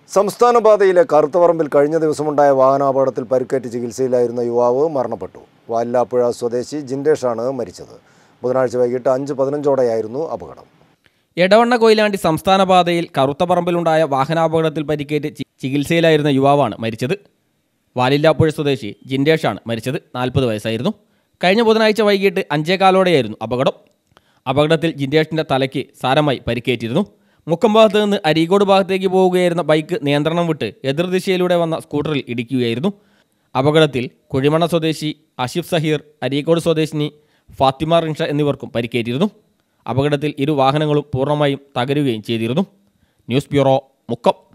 സംസ്ഥാന പാതയിലെ കറുത്തപറമ്പിൽ കഴിഞ്ഞ ദിവസമുണ്ടായ വാഹനാപകടത്തിൽ പരിക്കേറ്റ് ചികിത്സയിലായിരുന്ന യുവാവ് മരണപ്പെട്ടു വാല്ലാപ്പുഴ സ്വദേശി ജിൻഡേഷാണ് മരിച്ചത് ബുധനാഴ്ച വൈകിട്ട് അഞ്ച് പതിനഞ്ചോടെയായിരുന്നു അപകടം എടവണ്ണ കൊയിലാണ്ടി സംസ്ഥാന പാതയിൽ കറുത്തപറമ്പിലുണ്ടായ വാഹനാപകടത്തിൽ പരിക്കേറ്റ് ചി- ചികിത്സയിലായിരുന്ന യുവാവാണ് മരിച്ചത് വാലില്ലാപ്പുഴ സ്വദേശി ജിൻഡേഷാണ് മരിച്ചത് നാൽപ്പത് വയസ്സായിരുന്നു കഴിഞ്ഞ ബുധനാഴ്ച വൈകിട്ട് അഞ്ചേകാലോടെയായിരുന്നു അപകടം അപകടത്തിൽ ജിൻഡേഷിൻ്റെ തലയ്ക്ക് സാരമായി പരിക്കേറ്റിരുന്നു മുക്കം ഭാഗത്ത് നിന്ന് അരീക്കോട് ഭാഗത്തേക്ക് പോവുകയായിരുന്ന ബൈക്ക് നിയന്ത്രണം വിട്ട് എതിർദിശയിലൂടെ വന്ന സ്കൂട്ടറിൽ ഇടിക്കുകയായിരുന്നു അപകടത്തിൽ കുഴിമണ സ്വദേശി ആഷിഫ് സഹീർ അരീക്കോട് സ്വദേശിനി ഫാത്തിമ റിൻഷ എന്നിവർക്കും പരിക്കേറ്റിരുന്നു അപകടത്തിൽ ഇരു വാഹനങ്ങളും പൂർണ്ണമായും തകരുകയും ചെയ്തിരുന്നു ന്യൂസ് ബ്യൂറോ മുക്കം